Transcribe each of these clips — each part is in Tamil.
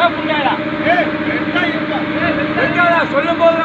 சொல்லும் போது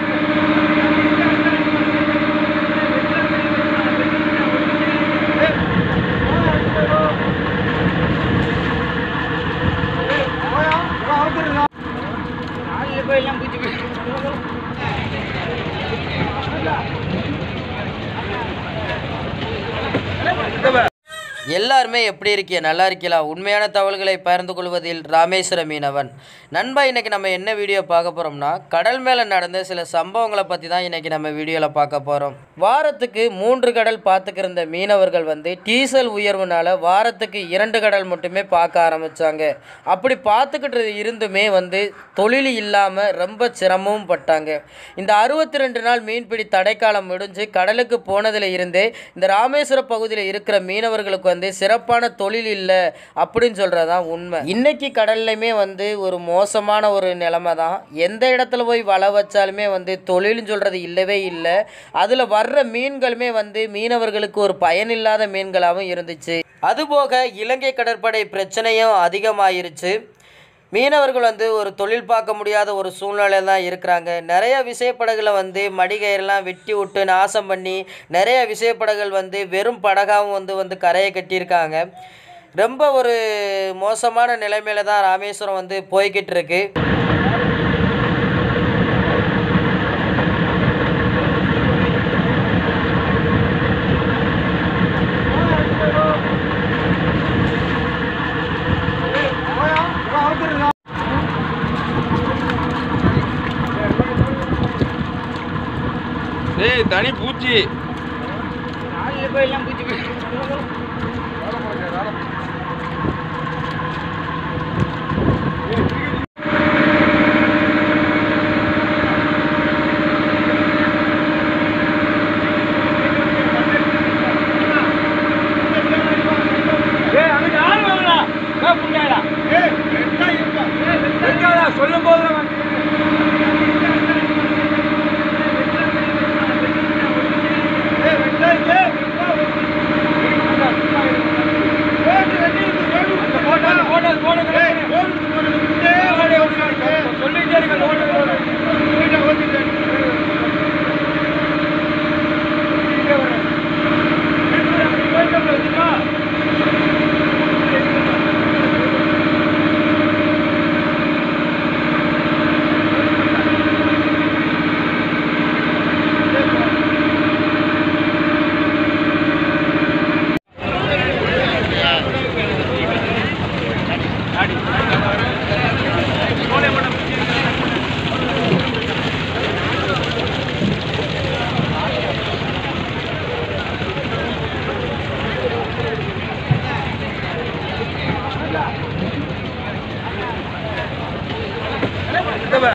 எல்லாருமே எப்படி இருக்கிய நல்லா இருக்கீங்களா உண்மையான தகவல்களை பகிர்ந்து கொள்வதில் ராமேஸ்வர மீனவன் நண்பா இன்னைக்கு நம்ம என்ன வீடியோ பார்க்க போகிறோம்னா கடல் மேலே நடந்த சில சம்பவங்களை பற்றி தான் இன்னைக்கு நம்ம வீடியோவில் பார்க்க போகிறோம் வாரத்துக்கு மூன்று கடல் பார்த்துக்கிருந்த மீனவர்கள் வந்து டீசல் உயர்வுனால வாரத்துக்கு இரண்டு கடல் மட்டுமே பார்க்க ஆரம்பித்தாங்க அப்படி பார்த்துக்கிட்டு இருந்துமே வந்து தொழில் இல்லாமல் ரொம்ப சிரமமும் பட்டாங்க இந்த அறுபத்தி ரெண்டு நாள் மீன்பிடி தடைக்காலம் முடிஞ்சு கடலுக்கு போனதில் இருந்தே இந்த ராமேஸ்வர பகுதியில் இருக்கிற மீனவர்களுக்கு வந்து சிறப்பான தொழில் இல்லை அப்படின்னு சொல்கிறதான் உண்மை இன்னைக்கு கடல்லையுமே வந்து ஒரு மோசமான ஒரு நிலைமை தான் எந்த இடத்துல போய் வலை வச்சாலுமே வந்து தொழில்னு சொல்கிறது இல்லவே இல்லை அதில் வர்ற மீன்களுமே வந்து மீனவர்களுக்கு ஒரு பயனில்லாத மீன்களாகவும் இருந்துச்சு அதுபோக இலங்கை கடற்படை பிரச்சனையும் அதிகமாயிருச்சு மீனவர்கள் வந்து ஒரு தொழில் பார்க்க முடியாத ஒரு சூழ்நிலை தான் இருக்கிறாங்க நிறைய விசைப்படகுல வந்து மடிகயிறெல்லாம் வெட்டி விட்டு நாசம் பண்ணி நிறைய விசைப்படகுகள் வந்து வெறும் படகாவும் வந்து வந்து கரையை கட்டியிருக்காங்க ரொம்ப ஒரு மோசமான நிலைமையில தான் ராமேஸ்வரம் வந்து போய்கிட்டு இருக்கு ஏய் தனி பூச்சி சொல்லும் போது சொல்லிட்டே இருக்க